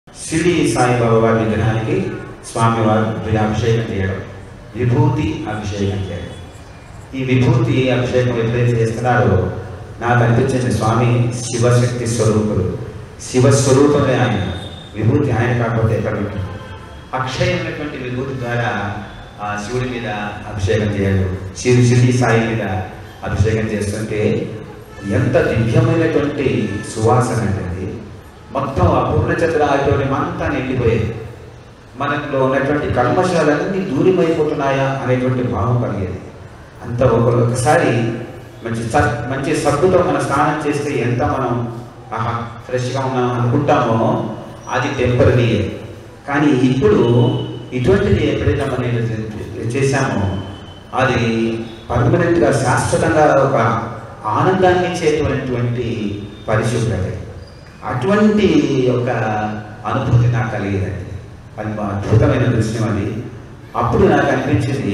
షిరిడి సాయిబాబా వారి విగ్రహానికి స్వామివారు అభిషేకం చేయడం విభూతి అభిషేకం చేయడం ఈ విభూతి అభిషేకం ఎప్పుడైతే చేస్తున్నారో నాకు అనిపించింది స్వామి శివశక్తి స్వరూపుడు శివస్వరూపమే ఆయన విభూతి ఆయన కాకపోతే ఎక్కడ ఉంటుంది అక్షయమైనటువంటి విభూతి ద్వారా ఆ శివుడి మీద అభిషేకం చేయడం శివుడి షిరిడి సాయి మీద అభిషేకం చేస్తుంటే ఎంత దివ్యమైనటువంటి సువాసన అంటే మొత్తం ఆ పూర్ణచంద్ర ఆడిటోరియం అంతా నిండిపోయేది మనలో ఉన్నటువంటి కల్మశాలన్నీ దూరమైపోతున్నాయా అనేటువంటి భావం కలిగేది అంత ఒక ఒకసారి మంచి స- మంచి సబ్బుతో మనం స్నానం చేస్తే ఎంత మనం ఆహా ఫ్రెష్గా ఉన్నాం అనుకుంటామో అది టెంపరీ కానీ ఇప్పుడు ఇటువంటిది ఎప్పుడైతే మనం ఇది చేశామో అది పర్మనెంట్గా శాశ్వతంగా ఒక ఆనందాన్ని ఇచ్చేటువంటి పరిశుభ్రత అటువంటి ఒక అనుభూతి నాకు కలిగేదండి అది మా అద్భుతమైన దృశ్యం అది అప్పుడు నాకు అనిపించింది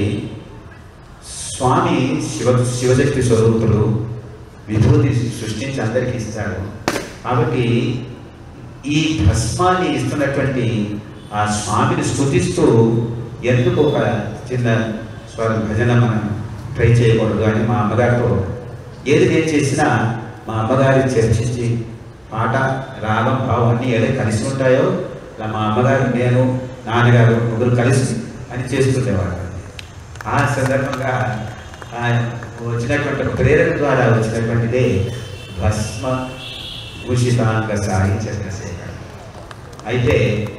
స్వామి శివ శివశక్తి స్వరూపులు విభూతి సృష్టించి అందరికీ ఇస్తాడు కాబట్టి ఈ భస్మాన్ని ఇస్తున్నటువంటి ఆ స్వామిని స్థుతిస్తూ ఎందుకు ఒక చిన్న స్వర భజన మనం ట్రై చేయకూడదు అని మా అమ్మగారితో ఏది నేను చేసినా మా అమ్మగారి చర్చించి పాట రాగం భావం అన్నీ ఏదో కలిసి ఉంటాయో ఇలా మా అమ్మగారు నేను నాన్నగారు ముగ్గురు కలిసి అని చేస్తుండేవాడు ఆ సందర్భంగా ఆ వచ్చినటువంటి ఒక ప్రేరణ ద్వారా వచ్చినటువంటిదే భస్మ భూషితాంగ సాయి చంద్రశేఖర్ అయితే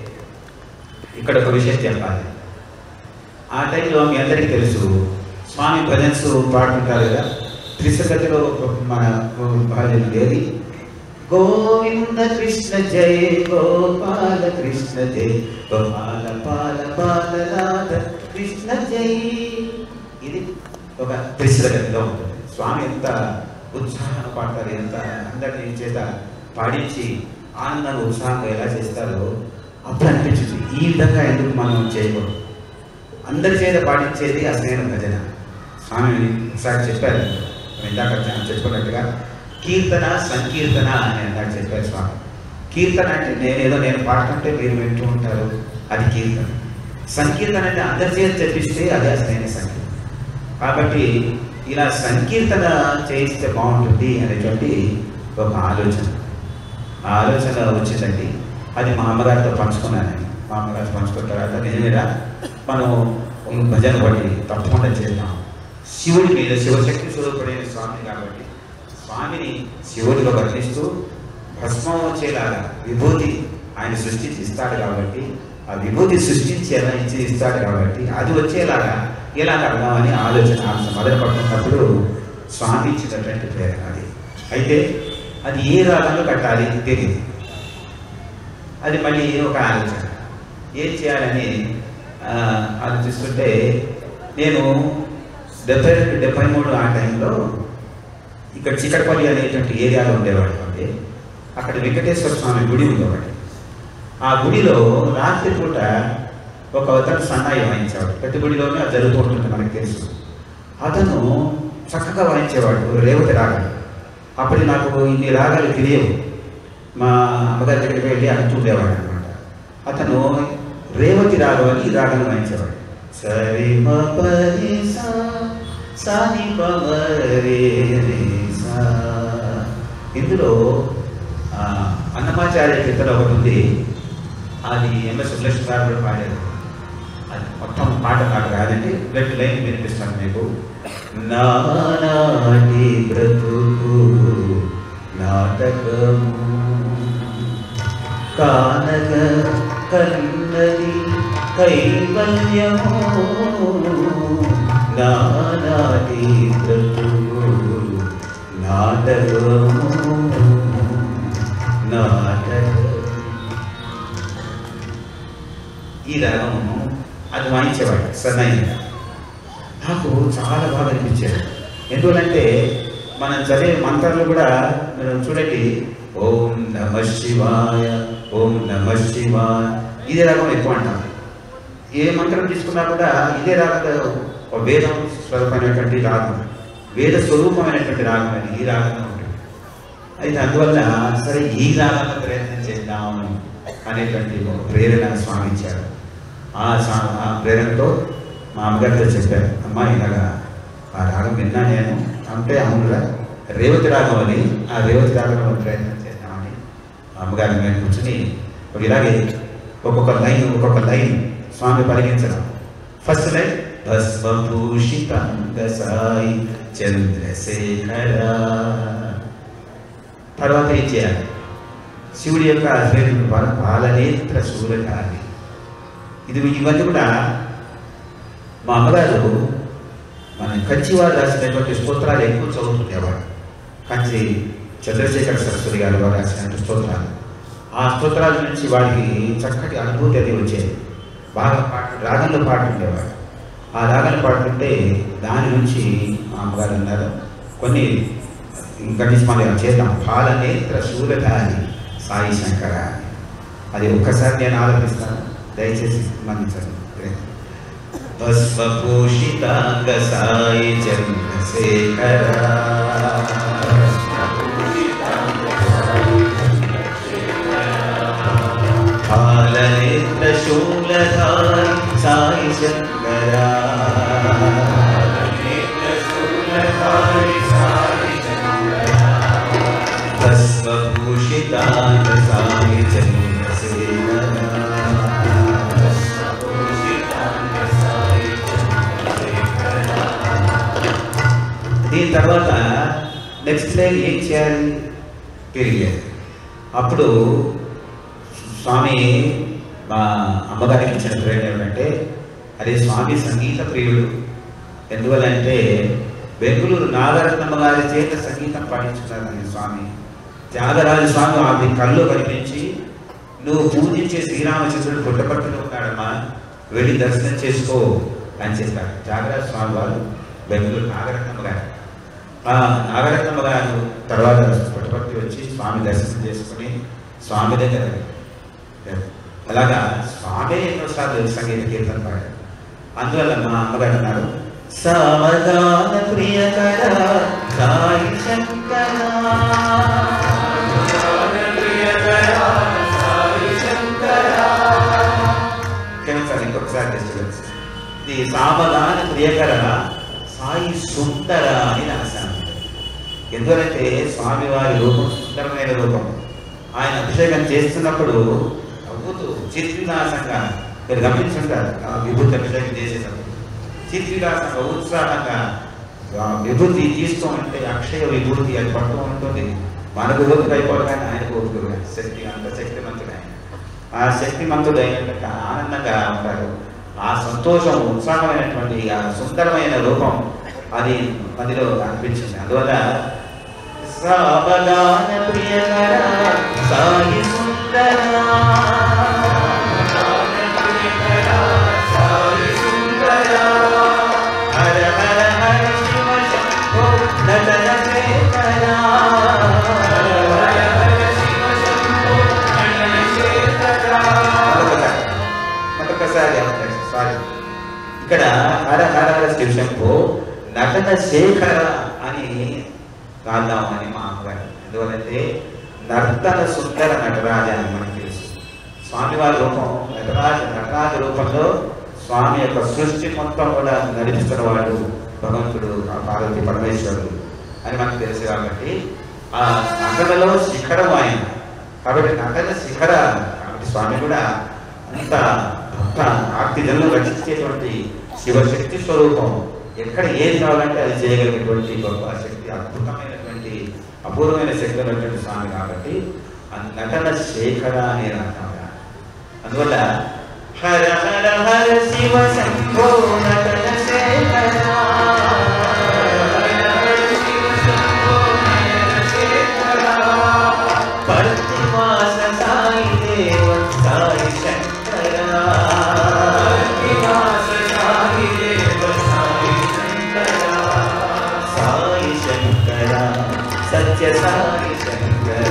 ఇక్కడ ఒక విషయం చెప్పాలి ఆ టైంలో మీ అందరికీ తెలుసు స్వామి భజన్స్ పాడుతుంటారు కదా త్రిశగతిలో ఒక మన భజన ఏది గోవింద కృష్ణ జయ గోపాల కృష్ణ జయ గోపాల పాల పాలనాథ కృష్ణ జయ ఇది ఒక త్రిశగతిలో ఉంటుంది స్వామి ఎంత ఉత్సాహంగా పాడతారు ఎంత అందరినీ చేత పాడించి ఆనందంగా ఉత్సాహంగా ఎలా చేస్తారో అప్పుడు అనిపించింది ఈ విధంగా ఎందుకు మనం చేయకూడదు అందరి చేత పాటించేది అసలైన భజన స్వామి ఒకసారి చెప్పారు మనం ఇందాక చె- చెప్పుకున్నట్టుగా కీర్తన సంకీర్తన అని ఇందాక చెప్పారు స్వామి కీర్తన అంటే నేను ఏదో నేను పాడుతుంటే మీరు వింటూ ఉంటారు అది కీర్తన సంకీర్తన అంటే అందరి చేత చెప్పిస్తే అదే అసలైన సంకీర్తన కాబట్టి ఇలా సంకీర్తన చేయిస్తే బాగుంటుంది అనేటువంటి ఒక ఆలోచన ఆ ఆలోచన వచ్చిందండి అది మా అమ్మగారితో పంచుకున్నాను నేను. మా అమ్మగారితో పంచుకున్న తర్వాత నిజమేరా మనం ఈ భజన పడి తప్పకుండా చేద్దాం శివుడి మీద శివశక్తి స్వరూపుడైన స్వామి కాబట్టి స్వామిని శివుడిగా వర్ణిస్తూ భస్మం వచ్చేలాగా విభూతి ఆయన సృష్టించి ఇస్తాడు కాబట్టి ఆ విభూతి సృష్టించి ఎలా ఇచ్చి ఇస్తాడు కాబట్టి అది వచ్చేలాగా ఎలా కడదామని ఆలోచన ఆలోచన మొదలు పడుతున్నప్పుడు స్వామి ఇచ్చినటువంటి ప్రేరణ అది అయితే అది ఏ రాగంలో కట్టాలి తెలియదు అది మళ్ళీ ఒక ఆలోచన ఏం చేయాలని ఆ, ఆలోచిస్తుంటే నేను డెబ్బై రెండు డెబ్బై మూడు ఆ టైంలో ఇక్కడ చికటపల్లి అనేటువంటి ఏరియాలో ఉండేవాడు అండి అక్కడ వెంకటేశ్వర స్వామి గుడి ఉండేవాడు ఆ గుడిలో రాత్రిపూట ఒక అతను సన్నాయి వాయించేవాడు ప్రతి గుడిలోనే అది జరుగుతూ ఉంటుంది మనకు తెలుసు అతను చక్కగా వాయించేవాడు రేవతి రాగాలు అప్పటి నాకు ఇన్ని రాగాలు తెలియవు మా అమ్మగారి దగ్గరికి వెళ్ళి అంటుండేవాడు అనమాట అతను రేవతి రాగం అని ఈ రాగం వాయించేవాడు సరి మ పరి సా సాని ప మ రే రే సా. ఇందులో ఆ, అన్నమాచార్య కీర్తన ఒకటి ఉంది అది ఎంఎస్ సుబ్బలక్ష్మి గారు కూడా పాడారు అది మొత్తం పాట నాకు రాదండి రెండు లైన్ వినిపిస్తాను మీకు నానాటి బ్రతుకు నాటకము కానక కన్నది కైవల్యము నానాటి బ్రతుకు నాటకము నాటకము ఈ రాగము అది వాయించేవాడు సన్నయ్య నాకు చాలా బాగా అనిపించేది ఎందుకంటే మనం చదివే మంత్రాలు కూడా మనం చూడండి ఓం నమ శివాయ ఓం నమ శివాయ ఇదే రాగం ఎక్కువ అంటాం ఏ మంత్రం తీసుకున్నా కూడా ఇదే రాగం ఒక వేదం స్వరూపమైనటువంటి రాగం వేద స్వరూపమైనటువంటి రాగం అది ఈ రాగంలో ఉంటుంది అయితే అందువల్ల సరే ఈ రాగంలో ప్రయత్నం చేద్దాం అనేటువంటి ఒక ప్రేరణ స్వామి ఇచ్చారు ఆ స్వా- ఆ ప్రేరణతో మా అమ్మగారితో చెప్పారు అమ్మా ఇలాగా ఆ రాగం విన్నా నేను అంటే అవునురా రేవతి రాగం అని ఆ రేవతి రాగంలో ప్రయత్నం చేద్దామని మా అమ్మగారి మీద కూర్చుని ఒక ఇలాగే ఒక్కొక్క లైన్ ఒక్కొక్క లైన్ స్వామి పలికించడం ఫస్ట్ లైన్ భస్మభూషితంగ సాయి చంద్రశేఖర తర్వాత ఏం చేయాలి శివుడి యొక్క పేరు బాల- బాలనేత్ర శూలకారి ఇది ఇవన్నీ కూడా మా అమ్మగారు మన కంచివారు రాసినటువంటి స్తోత్రాలు ఎక్కువ చదువుతుండేవాడు కంచి చంద్రశేఖర సరస్వతి గారు వారు రాసినటువంటి స్తోత్రాలు ఆ స్తోత్రాల నుంచి వాడికి చక్కటి అనుభూతి అది వచ్చేది బాగా పాట రాగంలో పాడుతుండేవాడు ఆ రాగంలో పాడుతుంటే దాని నుంచి మా అమ్మగారు అన్నారు కొన్ని ఇంకా మనం చేద్దాం పాలనేత్ర శూలధారి సాయి శంకర అది ఒక్కసారి నేను ఆలోచిస్తాను దయచేసి మన్నించండి భస్మభూషితాంగ సాయి చంద్రశేఖర పాలనేత్ర శూలధారి సాయి శంకర భస్మభూషితాంగ సాయి చంద్రశేఖర దీని తర్వాత నెక్స్ట్ లైన్ ఏం చేయాలి పీరియడ్ అప్పుడు స్వామి మా అమ్మగారికి ఇచ్చిన ప్రేరణ ఏమిటంటే అదే స్వామి సంగీత ప్రియుడు ఎందువల్లంటే బెంగుళూరు నాగరత్నమ్మ గారి చేత సంగీతం పాటించుకున్నారు ఈ స్వామి త్యాగరాజ స్వామి ఆమె కళ్ళు కనిపించి నువ్వు పూజించే శ్రీరామచంద్రుడు పుట్టపట్టులో ఉన్నాడమ్మా వెళ్ళి దర్శనం చేసుకో అని చెప్పారు త్యాగరాజ స్వామి వారు బెంగళూరు నాగరత్నమ్మ గారు ఆ నాగరత్నమ్మ గారు తర్వాత పుట్టపర్తి వచ్చి స్వామి దర్శనం చేసుకుని స్వామి దగ్గర అలాగా స్వామి ఎన్నోసార్లు సంగీత కీర్తన పాడారు అందువల్ల మా అమ్మగారు అన్నారు సావధాన ప్రియకర సాయి శంకర క్షమించాలి ఇంకొకసారి డిస్టర్బెన్స్ ఇది సావధాన ప్రియకర సాయి సుందర అని రాశాను ఎందుకంటే స్వామివారి రూపం సుందరమైన రూపం ఆయన అభిషేకం చేస్తున్నప్పుడు నవ్వుతూ చిత్విలాసంగా మీరు గమనించుంటారు ఆ విభూతి అభిషేకం చేసేటప్పుడు చిత్విలాసంగా ఉత్సాహంగా ఆ విభూతి తీస్తూ ఉంటే అక్షయ విభూతి అది పడుతూ ఉంటుంది మన విభూతి అయిపోవడం ఆయన కోరుకురు శక్తి అంత శక్తిమంతుడు ఆయన ఆ శక్తిమంతుడు అయినట్టు ఆనందంగా ఉంటారు ఆ సంతోషం ఉత్సాహమైనటువంటి ఆ సుందరమైన రూపం అది మదిలో అనిపించింది అందువల్ల సావధాన ప్రియకర సాయి సుందర హర హర హర శివ శంభో నటన శేఖర మరొకసారి సారీ ఇక్కడ హర హర హర శివ శంభో నటన శేఖర అని రాద్దామని మా అమ్మగారు ఎందువలంటే నర్తన సుందర నటరాజ అని మనకు తెలుసు స్వామివారి రూపం నటరాజ నటరాజ రూపంలో స్వామి యొక్క సృష్టి మొత్తం కూడా నడిపిస్తున్న వాడు భగవంతుడు ఆ పార్వతి పరమేశ్వరుడు అని మనకు తెలుసు కాబట్టి ఆ నటనలో శిఖరం ఆయన కాబట్టి నటన శిఖర కాబట్టి స్వామి కూడా అంత భక్త ఆర్తి జన్లు రక్షించేటువంటి శివశక్తి స్వరూపం ఎక్కడ ఏది కావాలంటే అది చేయగలిగినటువంటి గొప్ప శక్తి అద్భుతమైనటువంటి అపూర్వమైన శక్తి ఉన్నటువంటి స్వామి కాబట్టి ఆ నటన శేఖర అనే అర్థం అందువల్ల హర హర హర శివ శంభో నటన శేఖర పర్తివాస సాయి దేవ సాయి శంకర సాయి శంకర సత్య సాయి శంకర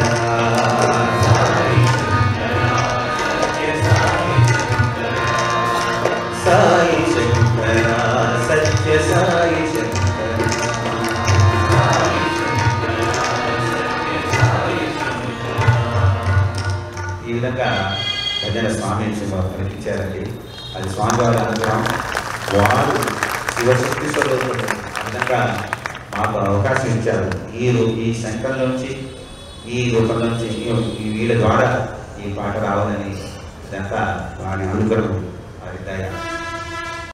సాయి శంకర సత్య సాయి శంకర ఈ విధంగా భజన స్వామి కనిపించారండి అది స్వామివారి అనుగ్రహం వారు శివశక్తి స్వరూపులు ఆ విధంగా మాకు అవకాశం ఇచ్చారు ఈ రూ- ఈ శంఖం నుంచి ఈ రూపం నుంచి ఈ- ఈ వీళ్ళ ద్వారా ఈ పాట రావాలని ఇదంతా వారి అనుగ్రహం వారి దయ